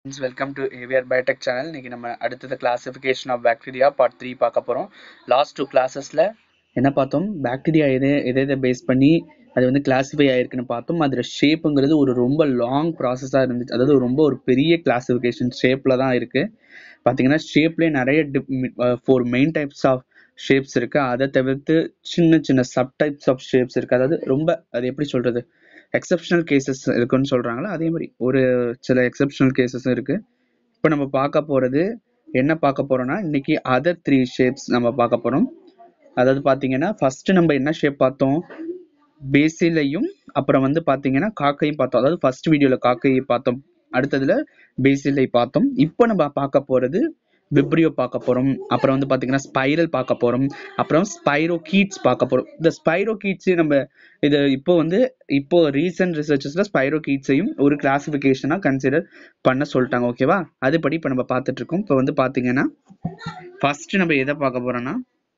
friends welcome to A V R biotech channel இன்னைக்கு நம்ம அடுத்தது classification of bacteria part three பார்க்க போகிறோம் லாஸ்ட் டூ கிளாஸஸில் என்ன பார்த்தோம் பாக்டீரியா எது எதை எதை பேஸ் பண்ணி அது வந்து கிளாஸிஃபை ஆயிருக்குன்னு பார்த்தோம் அதில் ஷேப்புங்கிறது ஒரு ரொம்ப லாங் ப்ராசஸாக இருந்துச்சு அதாவது ரொம்ப ஒரு பெரிய கிளாசிஃபிகேஷன் ஷேப்பில் தான் இருக்குது பார்த்தீங்கன்னா ஷேப்லேயே நிறைய four main types of shapes இருக்குது அதை தவிர்த்து சின்ன சின்ன சப் டைப்ஸ் ஆஃப் ஷேப்ஸ் இருக்குது அதாவது ரொம்ப அது எப்படி சொல்கிறது எக்ஸப்ஷனல் கேசஸ் இருக்குன்னு சொல்கிறாங்களா அதே மாதிரி ஒரு சில எக்ஸப்ஷனல் கேசஸும் இருக்குது இப்போ நம்ம பார்க்க போகிறது என்ன பார்க்க போகிறோம்னா இன்னைக்கு அதர் த்ரீ ஷேப்ஸ் நம்ம பார்க்க போகிறோம் அதாவது பார்த்தீங்கன்னா ஃபஸ்ட்டு நம்ம என்ன ஷேப் பார்த்தோம் பேசிலையும் அப்புறம் வந்து பார்த்தீங்கன்னா காக்கையும் பார்த்தோம் அதாவது ஃபர்ஸ்ட் வீடியோவில் காக்கையை பார்த்தோம் அடுத்ததுல பேசிலை பார்த்தோம் இப்போ நம்ம பார்க்க போகிறது விப்ரியோ பார்க்க போகிறோம் அப்புறம் வந்து பார்த்தீங்கன்னா ஸ்பைரல் பார்க்க போகிறோம் அப்புறம் ஸ்பைரோ கீட்ஸ் பார்க்க போகிறோம் இந்த ஸ்பைரோ கீட்ஸையும் நம்ம இது இப்போ வந்து இப்போ ரீசன்ட் ரிசர்ச்சஸில் ஸ்பைரோ கீட்ஸையும் ஒரு கிளாசிஃபிகேஷனாக கன்சிடர் பண்ண சொல்லிட்டாங்க ஓகேவா அதுபடி இப்போ நம்ம பார்த்துட்டு இருக்கோம் இப்போ வந்து பார்த்தீங்கன்னா ஃபர்ஸ்ட் நம்ம எதை பார்க்க போகிறோம்னா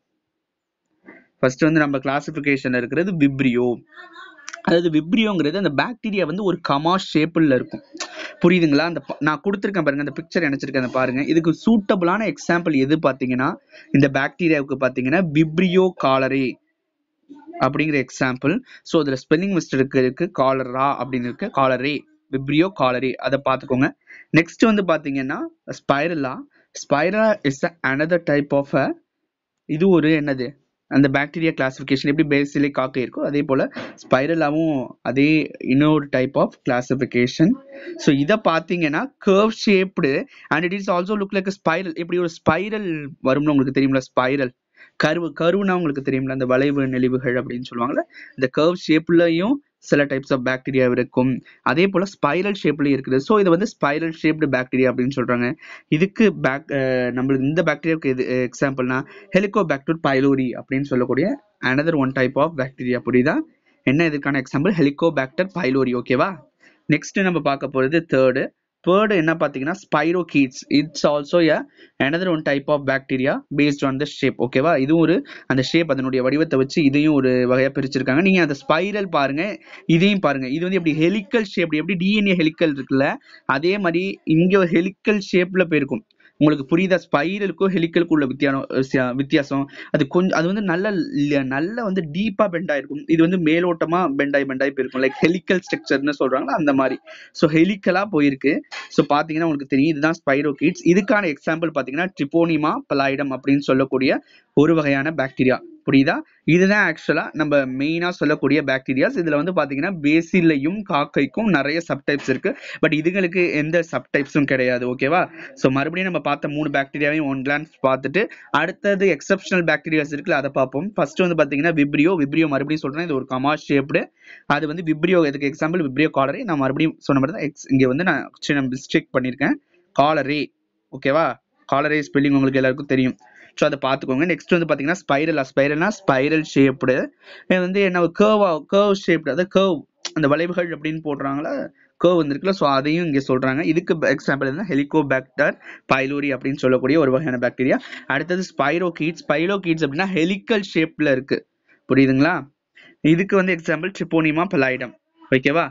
ஃபர்ஸ்ட் வந்து நம்ம கிளாசிஃபிகேஷன்ல இருக்கிறது விப்ரியோ அதாவது விப்ரியோங்கிறது அந்த பாக்டீரியா வந்து ஒரு கமா ஷேப்பில் இருக்கும் புரியுதுங்களா அந்த நான் கொடுத்துருக்கேன் பாருங்க அந்த பிக்சர் நினைச்சிருக்கேன் அந்த பாருங்க இதுக்கு சூட்டபிளான எக்ஸாம்பிள் எது பார்த்தீங்கன்னா இந்த பாக்டீரியாவுக்கு பார்த்தீங்கன்னா விப்ரியோ காலரே அப்படிங்கிற எக்ஸாம்பிள் ஸோ அதில் ஸ்பெல்லிங் மிஸ்டேக் இருக்கு காலரா அப்படின்னு இருக்கு காலரே விப்ரியோ காலரே அதை பார்த்துக்கோங்க நெக்ஸ்ட் வந்து பார்த்தீங்கன்னா ஸ்பைரலா ஸ்பைரலா is another type of uh இது ஒரு என்னது அந்த பாக்டீரியா கிளாசிஃபிகேஷன் எப்படி பேசிலே காக்கை இருக்கோ அதே போல் ஸ்பைரலாவும் அதே இன்னொரு டைப் ஆஃப் கிளாசிஃபிகேஷன் ஸோ இதை பார்த்தீங்கன்னா curve shaped and it is also look like spiral இப்படி ஒரு ஸ்பைரல் வரும்னு உங்களுக்கு தெரியுங்களா ஸ்பைரல் கருவு கருவுனா உங்களுக்கு தெரியுங்களா அந்த வளைவு நெளிவுகள் அப்படின்னு சொல்லுவாங்கல்ல இந்த கர்வ் ஷேப்லையும் சில டைப்ஸ் ஆஃப் பாக்டீரியா இருக்கும் அதே போல் ஸ்பைரல் ஷேப்லையும் இருக்குது ஸோ இது வந்து ஸ்பைரல் ஷேப்டு பாக்டீரியா அப்படின்னு சொல்கிறாங்க இதுக்கு பேக் நம்மளுக்கு இந்த பாக்டீரியாவுக்கு எது எக்ஸாம்பிள்னா ஹெலிகோபாக்டர் பைலோரி அப்படின்னு சொல்லக்கூடிய another one type of bacteria புரியுதா என்ன இதுக்கான எக்ஸாம்பிள் ஹெலிகோபாக்டர் பைலோரி ஓகேவா நெக்ஸ்ட் நம்ம பார்க்க போகிறது தேர்டு தேர்டு என்ன பார்த்தீங்கன்னா spirochetes it's also a another one type of bacteria based on the shape ஓகேவா இதுவும் ஒரு அந்த ஷேப் அதனுடைய வடிவத்தை வச்சு இதையும் ஒரு வகையாக பிரிச்சிருக்காங்க நீங்கள் அந்த ஸ்பைரல் பாருங்க இதையும் பாருங்க இது வந்து எப்படி ஹெலிக்கல் ஷேப் எப்படி டிஎன்ஏ ஹெலிக்கல் இருக்குல்ல அதே மாதிரி இங்கே ஒரு ஹெலிக்கல் ஷேப்பில் போயிருக்கும் உங்களுக்கு புரியுதா ஸ்பைரலுக்கும் ஹெலிக்கலுக்கும் உள்ள வித்தியாசம் வித்தியாசம் அது கொஞ்சம் அது வந்து நல்ல நல்ல வந்து டீப்பா பெண்ட் ஆயிருக்கும் இது வந்து மேலோட்டமா பெண்டாய் பெண்டாய் போயிருக்கும் லைக் ஹெலிக்கல் ஸ்ட்ரக்சர்னு சொல்றாங்களா அந்த மாதிரி ஸோ ஹெலிக்கலா போயிருக்கு ஸோ பாத்தீங்கன்னா உங்களுக்கு தெரியும் இதுதான் ஸ்பைரோகீட்ஸ் இதுக்கான எக்ஸாம்பிள் பாத்தீங்கன்னா ட்ரிபோனிமா பலாயிடம் அப்படின்னு சொல்லக்கூடிய ஒரு வகையான பாக்டீரியா புரியுதா இதுதான் ஆக்சுவலா நம்ம மெயினா சொல்லக்கூடிய பாக்டீரியாஸ் இதுல வந்து பாத்தீங்கன்னா பேசிலையும் காக்கைக்கும் நிறைய சப்டைப்ஸ் இருக்கு பட் இதுங்களுக்கு எந்த சப்டைப்ஸும் கிடையாது ஓகேவா ஸோ மறுபடியும் நம்ம பார்த்த மூணு பாக்டீரியாவையும் ஒன் கிளான்ஸ் பார்த்துட்டு அடுத்தது எக்ஸப்ஷனல் பாக்டீரியாஸ் இருக்குல்ல அதை பார்ப்போம் ஃபர்ஸ்ட் வந்து பாத்தீங்கன்னா விப்ரியோ விப்ரியோ மறுபடியும் சொல்றேன் இது ஒரு கமா ஷேப்டு அது வந்து விப்ரியோ இதுக்கு எக்ஸாம்பிள் விப்ரியோ காலரே நான் மறுபடியும் சொன்ன மாதிரி தான் எக்ஸ் இங்க வந்து நான் சின்ன மிஸ்டேக் பண்ணியிருக்கேன் காலரே ஓகேவா காலரே ஸ்பெல்லிங் உங்களுக்கு எல்லாருக்கும் தெரியும் ஸோ அதை பார்த்துக்கோங்க நெக்ஸ்ட் வந்து பார்த்தீங்கன்னா ஸ்பைரலா ஸ்பைரல்னா ஸ்பைரல் ஷேப்டு இது வந்து என்ன கேர்வா கேர்வ் ஷேப்டு அதாவது கேர்வ் அந்த வளைவுகள் அப்படின்னு போடுறாங்களா கேர்வ் வந்துருக்குல்ல ஸோ அதையும் இங்கே சொல்கிறாங்க இதுக்கு எக்ஸாம்பிள் என்ன ஹெலிகோபாக்டர் பைலோரி அப்படின்னு சொல்லக்கூடிய ஒரு வகையான பாக்டீரியா அடுத்தது ஸ்பைரோகீட்ஸ் ஸ்பைரோகீட்ஸ் அப்படின்னா ஹெலிக்கல் ஷேப்பில் இருக்கு புரியுதுங்களா இதுக்கு வந்து எக்ஸாம்பிள் ட்ரிப்போனிமா பலாயிடம் ஓகேவா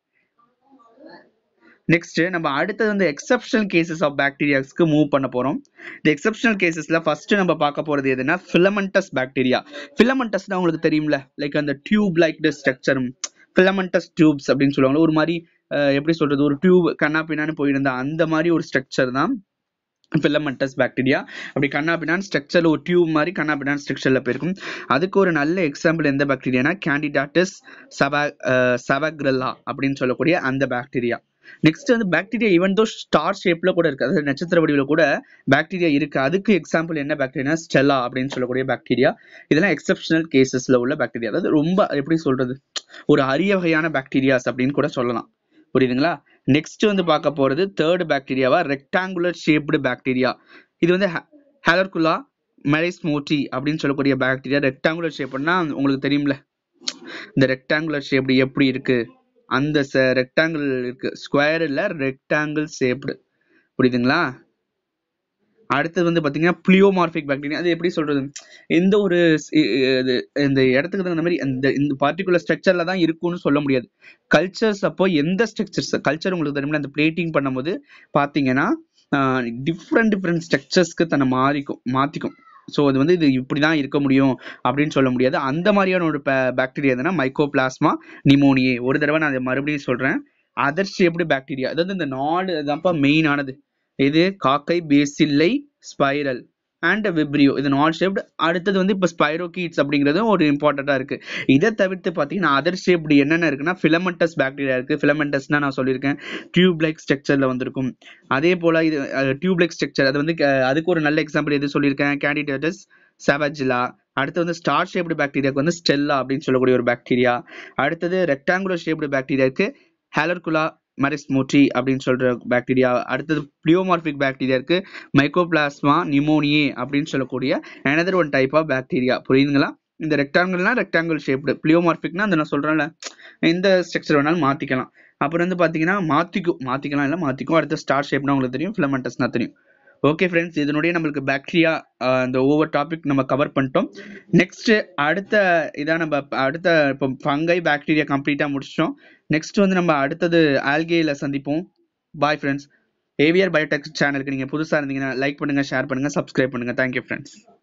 நெக்ஸ்ட் நம்ம அடுத்தது வந்து எக்ஸப்ஷனல் கேசஸ் ஆஃப் பாக்டீரியாஸ்க்கு மூவ் பண்ண போறோம் இந்த எக்ஸப்ஷனல் கேசஸ்ல ஃபர்ஸ்ட் நம்ம பார்க்க போறது எதுனா ஃபிலமெண்டஸ் பாக்டீரியா ஃபிலமெண்டஸ்னா உங்களுக்கு தெரியும்ல லைக் அந்த tube like structure filamentous tubes அப்படின்னு சொல்லுவாங்க ஒரு மாதிரி எப்படி சொல்றது ஒரு டியூப் கண்ணா பின்னான்னு போயிருந்தா அந்த மாதிரி ஒரு ஸ்ட்ரக்சர் தான் ஃபிலமெண்டஸ் பாக்டீரியா அப்படி கண்ணாபினான் ஸ்ட்ரக்சர்ல ஒரு டியூப் மாதிரி கண்ணாபினான் ஸ்ட்ரக்சர்ல போயிருக்கும் அதுக்கு ஒரு நல்ல எக்ஸாம்பிள் எந்த பாக்டீரியானா கேண்டிடாட்டஸ் சவா சவக்ரல்லா அப்படின்னு சொல்லக்கூடிய அந்த பாக்டீரியா நெக்ஸ்ட் வந்து பாக்டீரியா ஈவன் தோ ஸ்டார் ஷேப்ல கூட இருக்கு அதாவது நட்சத்திர வடிவில் கூட பாக்டீரியா இருக்கு அதுக்கு எக்ஸாம்பிள் என்ன பாக்டீரியா ஸ்டெல்லா அப்படின்னு சொல்லக்கூடிய பாக்டீரியா இதெல்லாம் எக்ஸப்ஷனல் கேசஸ்ல உள்ள பாக்டீரியா அதாவது ரொம்ப எப்படி சொல்றது ஒரு அரிய வகையான பாக்டீரியாஸ் அப்படின்னு கூட சொல்லலாம் புரியுதுங்களா நெக்ஸ்ட் வந்து பார்க்க போறது தேர்ட் பாக்டீரியாவா ரெக்டாங்குலர் ஷேப்டு பாக்டீரியா இது வந்து ஹேலர்குலா மெரைஸ்மோட்டி அப்படின்னு சொல்லக்கூடிய பாக்டீரியா ரெக்டாங்குலர் ஷேப்னா உங்களுக்கு தெரியும்ல இந்த ரெக்டாங்குலர் ஷேப்டு எப்படி இருக்கு அந்த ரெக்டாங்கிள் இருக்கு ஸ்கொயர் இல்ல ரெக்டாங்கிள் ஷேப்டு புரியுதுங்களா அடுத்தது வந்து பாத்தீங்கன்னா பிளியோமார்பிக் பாக்டீரியா அது எப்படி சொல்றது எந்த ஒரு ஸ்- இ- இ- இது இந்த இடத்துக்கு தகுந்த மாதிரி அந்த இந்த பர்டிகுலர் ஸ்ட்ரக்சர்ல தான் இருக்கும்னு சொல்ல முடியாது கல்ச்சர்ஸ் அப்போ எந்த ஸ்ட்ரக்சர்ஸ் கல்ச்சர் உங்களுக்கு தெரியுமா அந்த பிளேட்டிங் பண்ணும்போது பாத்தீங்கன்னா டிஃப்ரெண்ட் டிஃப்ரெண்ட் ஸ்ட்ரக்சர்ஸ்க்கு தன்னை மாறிக்கும் மாத்திக்கும் ஸோ அது வந்து இது இப்படி தான் இருக்க முடியும் அப்படின்னு சொல்ல முடியாது அந்த மாதிரியான ஒரு பாக்டீரியா எதுனா மைக்கோபிளாஸ்மா நிமோனியே ஒரு தடவை நான் அதை மறுபடியும் சொல்றேன் அதர் ஷேப்டு பாக்டீரியா அதாவது இந்த நாலு தான்ப்பா மெயின் ஆனது இது cocci bacilli spiral and vibrio இது நாட் ஷேப்டு அடுத்தது வந்து இப்போ ஸ்பைரோகீட்ஸ் அப்படிங்கிறதும் ஒரு இம்பார்ட்டண்ட்டாக இருக்கு இதை தவிர்த்து பார்த்தீங்கன்னா அதர் ஷேப்டு என்னென்ன இருக்குன்னா ஃபிலமெண்டஸ் பாக்டீரியா இருக்கு ஃபிலமெண்டஸ்னா நான் சொல்லியிருக்கேன் டியூப் லைக் ஸ்ட்ரக்சரில் வந்திருக்கும் அதே போல இது டியூப் லைக் ஸ்ட்ரக்சர் அது வந்து அஹ், அதுக்கு ஒரு நல்ல எக்ஸாம்பிள் எது சொல்லியிருக்கேன் கேண்டிடேட்டஸ் சாவஜிலா அடுத்து வந்து ஸ்டார் ஷேப்டு பாக்டீரியாவுக்கு வந்து ஸ்டெல்லா அப்படின்னு சொல்லக்கூடிய ஒரு பாக்டீரியா அடுத்தது ரெக்டாங்குலர் ஷேப்டு பாக்டீரியாவுக்கு ஹேலர்குலா மரிஸ்மோட்டி அப்படின்னு சொல்ற பாக்டீரியா அடுத்தது பிளியோமார்பிக் பாக்டீரியா இருக்கு மைக்கோபிளாஸ்மா நிமோனியே அப்படின்னு சொல்லக்கூடிய another one type of bacteria புரியுதுங்களா இந்த ரெக்டாங்கிள்னா ரெக்டாங்கிள் ஷேப்டு பிளியோமார்பிக்னா அந்த நான் சொல்றேன்ல எந்த ஸ்ட்ரக்சர் வேணாலும் மாத்திக்கலாம் அப்புறம் வந்து பாத்தீங்கன்னா மாத்திக்கும் மாத்திக்கலாம் இல்ல மாத்திக்கும் அடுத்த ஸ்டார் ஷேப்னா உங்களுக்கு தெரியும் ஃபிலமெண்டஸ்னா தெரியும் ஓகே ஃப்ரெண்ட்ஸ் இதனுடைய நம்மளுக்கு பாக்டீரியா இந்த ஓவர் டாபிக் நம்ம கவர் பண்ணிட்டோம் நெக்ஸ்ட் அடுத்த இதான் நம்ம ப- அடுத்த இப்போ ஃபங்கை பாக்டீரியா கம்ப்ளீட்டாக முடிச்சிட்டோம் நெக்ஸ்ட் வந்து நம்ம அடுத்தது ஆல்கேல சந்திப்போம் பாய் ஃப்ரெண்ட்ஸ் ஏவிஆர் பயோடெக் சேனலுக்கு நீங்கள் புதுசாக இருந்தீங்கன்னா லைக் பண்ணுங்கள் ஷேர் பண்ணுங்கள் சப்ஸ்கிரைப் பண்ணுங்கள் தேங்க்யூ ஃப்ரெண்ட்ஸ்